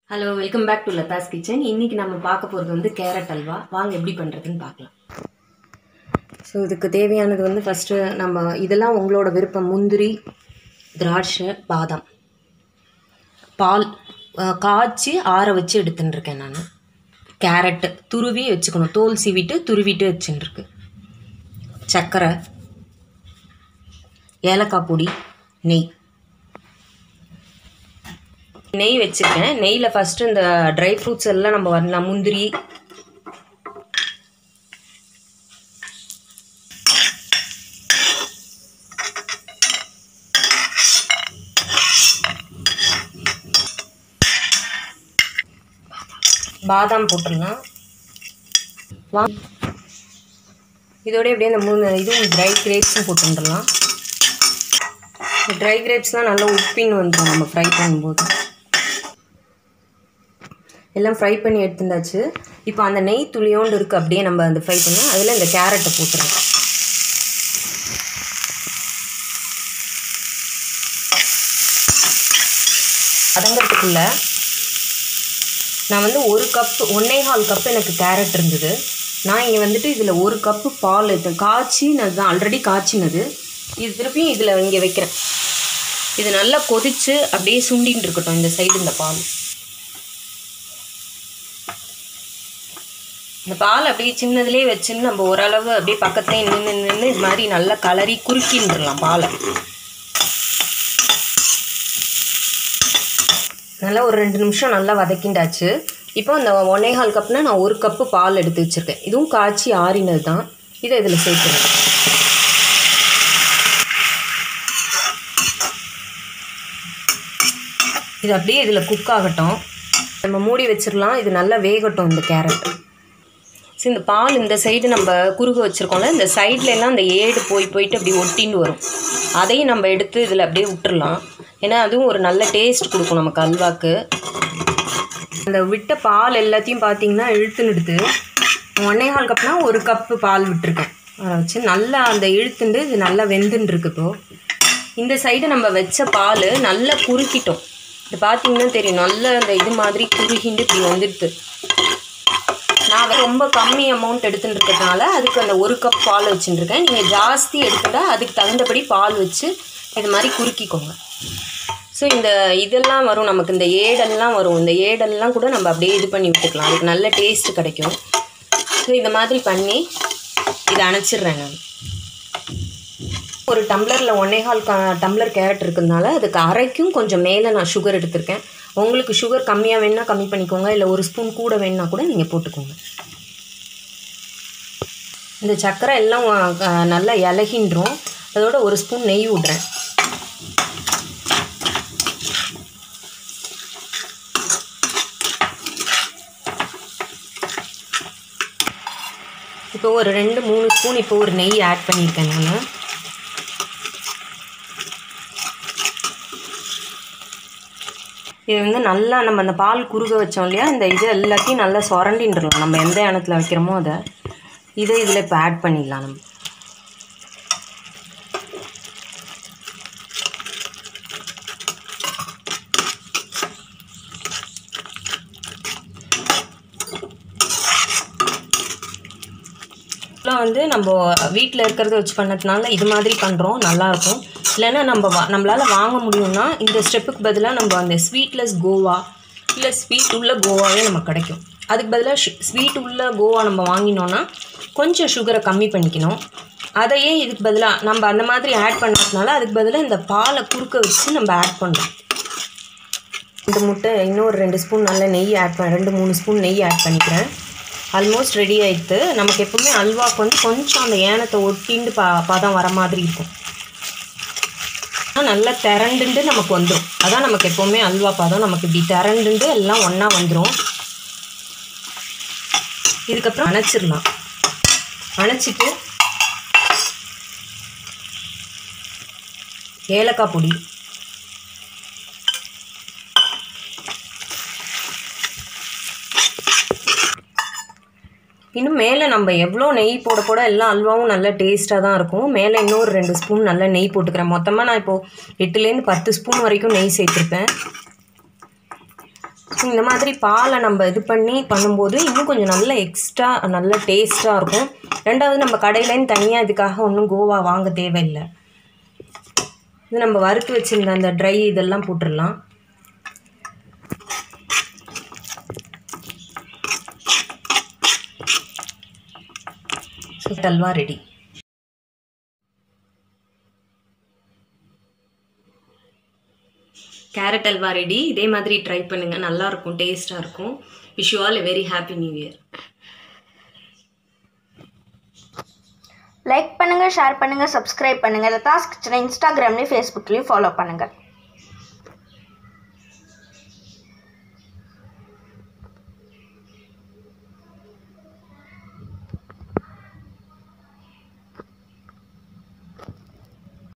hello welcome back to Latha's kitchen இன்றைக்கி நம்ம பார்க்க போகிறது வந்து கேரட் அல்வா வாங்க எப்படி பண்ணுறதுன்னு பார்க்கலாம் ஸோ இதுக்கு தேவையானது வந்து ஃபஸ்ட்டு நம்ம இதெல்லாம் உங்களோட விருப்பம் முந்திரி திராட்சை பாதாம் பால் அஹ், காய்ச்சி ஆற வச்சு எடுத்துட்டுருக்கேன் நான் கேரட்டு துருவி வச்சுக்கணும் தோல் சீவிட்டு துருவிட்டு வச்சுட்டுருக்கு சர்க்கரை ஏலக்காய் பொடி நெய் நெய் வச்சுருக்கேன் நெய்யில் ஃபஸ்ட்டு இந்த ட்ரை ஃப்ரூட்ஸ் எல்லாம் நம்ம வரலாம் முந்திரி பாதாம் போட்டுடலாம் வா இதோட அப்படியே இந்த மூணு இதுவும் ட்ரை கிரேப்ஸும் போட்டுடலாம் இந்த ட்ரை கிரேப்ஸ்லாம் நல்லா உப்பின்னு வந்துடும் நம்ம ஃப்ரை பண்ணும்போது எல்லாம் ஃப்ரை பண்ணி எடுத்துட்டாச்சு இப்போ அந்த நெய் துளியோண்டு இருக்குது அப்படியே நம்ம அந்த ஃப்ரை பண்ணோம் அதில் இந்த கேரட்டை போட்டுருவோம் அதங்கிறதுக்குள்ள நான் வந்து ஒரு கப்பு ஒன்னே கால் கப் எனக்கு கேரட் இருந்தது நான் இங்கே வந்துட்டு இதில் ஒரு கப்பு பால் எடுத்தேன் காய்ச்சினது தான் ஆல்ரெடி காய்ச்சினது இது திருப்பியும் இதில் இங்கே வைக்கிறேன் இது நல்லா கொதித்து அப்படியே சுண்டின்னு இருக்கட்டும் இந்த சைடு இந்த பால் இந்த பால் அப்படியே சின்னதுலேயே வச்சுன்னு நம்ம ஓரளவு அப்படியே பக்கத்துலேயே நின்று நின்று இது மாதிரி நல்லா கலரி குறுக்கின்றலாம் பாலை நல்லா ஒரு ரெண்டு நிமிஷம் நல்லா வதக்கிண்டாச்சு இப்போ இந்த ஒன்னே கால் கப்னா நான் ஒரு கப்பு பால் எடுத்து வச்சுருக்கேன் இதுவும் காய்ச்சி ஆறினது தான் இதை இதில் சேர்த்துறேன் இது அப்படியே இதில் குக் ஆகட்டும் நம்ம மூடி வச்சிடலாம் இது நல்லா வேகட்டும் இந்த கேரட் ஸோ இந்த பால் இந்த சைடு நம்ம குறுக வச்சுருக்கோம்ல இந்த சைட்ல எல்லாம் இந்த ஏடு போய் போயிட்டு அப்படி ஒட்டின்னு வரும் அதையும் நம்ம எடுத்து இதில் அப்படியே விட்டுறலாம் ஏன்னா அதுவும் ஒரு நல்ல டேஸ்ட் கொடுக்கும் நமக்கு அல்வாக்கு அந்த விட்ட பால் எல்லாத்தையும் பார்த்தீங்கன்னா இழுத்துன்னு எடுத்து ஒன்னே கால் கப்னா ஒரு கப்பு பால் விட்டுருக்கேன் அதை வச்சு நல்லா அந்த இழுத்துண்டு இது நல்லா வெந்துன்னு இருக்கு இப்போ இந்த சைடு நம்ம வச்ச பால் நல்லா குறுக்கிட்டோம் இது பார்த்தீங்கன்னா தெரியும் நல்ல அந்த இது மாதிரி குறுகிண்டு இப்படி வந்துடுது நான் வந்து ரொம்ப கம்மி அமௌண்ட் எடுத்துட்டு இருக்கிறதுனால அதுக்கு அந்த ஒரு கப் பால் வச்சுட்டுருக்கேன் நீங்கள் ஜாஸ்தி எடுத்துட்டா அதுக்கு தகுந்தபடி பால் வச்சு இது மாதிரி குறுக்கிக்கோங்க ஸோ இந்த இதெல்லாம் வரும் நமக்கு இந்த ஏடெல்லாம் வரும் இந்த ஏடெல்லாம் கூட நம்ம அப்படியே இது பண்ணி விட்டுக்கலாம் அதுக்கு நல்ல டேஸ்ட் கிடைக்கும் ஸோ இந்த மாதிரி பண்ணி இதை அணைச்சிடுறேன் நான் ஒரு டம்ளரில் ஒன்னே கால் க டம்ளர் கேரட் இருக்கிறதுனால அதுக்கு அரைக்கும் கொஞ்சம் மேலே நான் சுகர் எடுத்திருக்கேன் உங்களுக்கு சுகர் கம்மியாக வேணுன்னா கம்மி பண்ணிக்கோங்க இல்லை ஒரு ஸ்பூன் கூட வேணுன்னா கூட நீங்கள் போட்டுக்கோங்க இந்த சர்க்கரை எல்லாம் அஹ், நல்லா இலகின்றோம் அதோட ஒரு ஸ்பூன் நெய் விட்றேன் இப்போ ஒரு ரெண்டு மூணு ஸ்பூன் இப்போ ஒரு நெய் ஆட் பண்ணியிருக்கேன் நான் இது வந்து நல்லா நம்ம அந்த பால் குறுக வச்சோம் இல்லையா இந்த இது எல்லாத்தையும் நல்லா சுரண்டின்றலாம் நம்ம எந்த இடத்துல வைக்கிறோமோ அதை இதை இதில் இப்போ ஆட் பண்ணிடலாம் நம்ம இப்போலாம் வந்து நம்ம வீட்டில் இருக்கிறத வச்சு பண்ணதுனால இது மாதிரி பண்ணுறோம் நல்லாயிருக்கும் இல்லைன்னா நம்ம வா நம்மளால் வாங்க முடியும்னா இந்த ஸ்டெப்புக்கு பதிலாக நம்ம அந்த ஸ்வீட்லெஸ் கோவா இல்லை ஸ்வீட் உள்ள கோவாவே நமக்கு கிடைக்கும் அதுக்கு பதிலாக ஸ்வீட் உள்ள கோவா நம்ம வாங்கினோன்னா கொஞ்சம் சுகரை கம்மி பண்ணிக்கணும் அதையே இதுக்கு பதிலாக நம்ம அந்த மாதிரி ஆட் பண்ணதுனால அதுக்கு பதிலாக இந்த பாலை குறுக்க வச்சு நம்ம ஆட் பண்ணுறோம் ரெண்டு முட்டை இன்னொரு ரெண்டு ஸ்பூன் நல்ல நெய் ஆட் பண்ண ரெண்டு மூணு ஸ்பூன் நெய் ஆட் பண்ணிக்கிறேன் ஆல்மோஸ்ட் ரெடி ஆயிடுத்து நமக்கு எப்பவுமே அல்வாக்கு வந்து கொஞ்சம் அந்த ஏனத்தை ஒட்டிண்டு பா பதம் வர மாதிரி இருக்கும் ஆனா நல்லா திரண்டுண்டு நமக்கு வந்துடும் அதான் நமக்கு எப்போவுமே அல்வா பதம் நமக்கு இப்படி திரண்டுண்டு எல்லாம் ஒன்றா வந்துடும் இதுக்கப்புறம் அணைச்சிடலாம் அணைச்சிட்டு ஏலக்காய் பொடி இன்னும் மேலே நம்ம எவ்வளோ நெய் போட போட எல்லா அல்வாவும் நல்ல டேஸ்ட்டாக தான் இருக்கும் மேலே இன்னொரு ரெண்டு ஸ்பூன் நல்ல நெய் போட்டுக்கிறேன் மொத்தமாக நான் இப்போது எட்டுலேருந்து பத்து ஸ்பூன் வரைக்கும் நெய் சேர்த்துருப்பேன் இந்த மாதிரி பாலை நம்ம இது பண்ணி பண்ணும்போது இன்னும் கொஞ்சம் நல்ல எக்ஸ்ட்ரா நல்ல டேஸ்ட்டாக இருக்கும் ரெண்டாவது நம்ம கடையிலேருந்து தனியாக இதுக்காக ஒன்றும் கோவா வாங்க தேவையில்லை இது நம்ம வறுத்து வச்சுருந்த அந்த ட்ரை இதெல்லாம் போட்டுடலாம் so halwa ready carrot halwa ready இதே மாதிரி ட்ரை பண்ணுங்கள் நல்லாயிருக்கும் டேஸ்ட்டாக இருக்கும் wish you all a very happy new year like பண்ணுங்கள் ஷேர் பண்ணுங்கள் சப்ஸ்கிரைப் பண்ணுங்கள் லதாஸ் கிச்சனை இன்ஸ்டாகிராம்லேயும் ஃபேஸ்புக்லேயும் ஃபாலோ பண்ணுங்கள்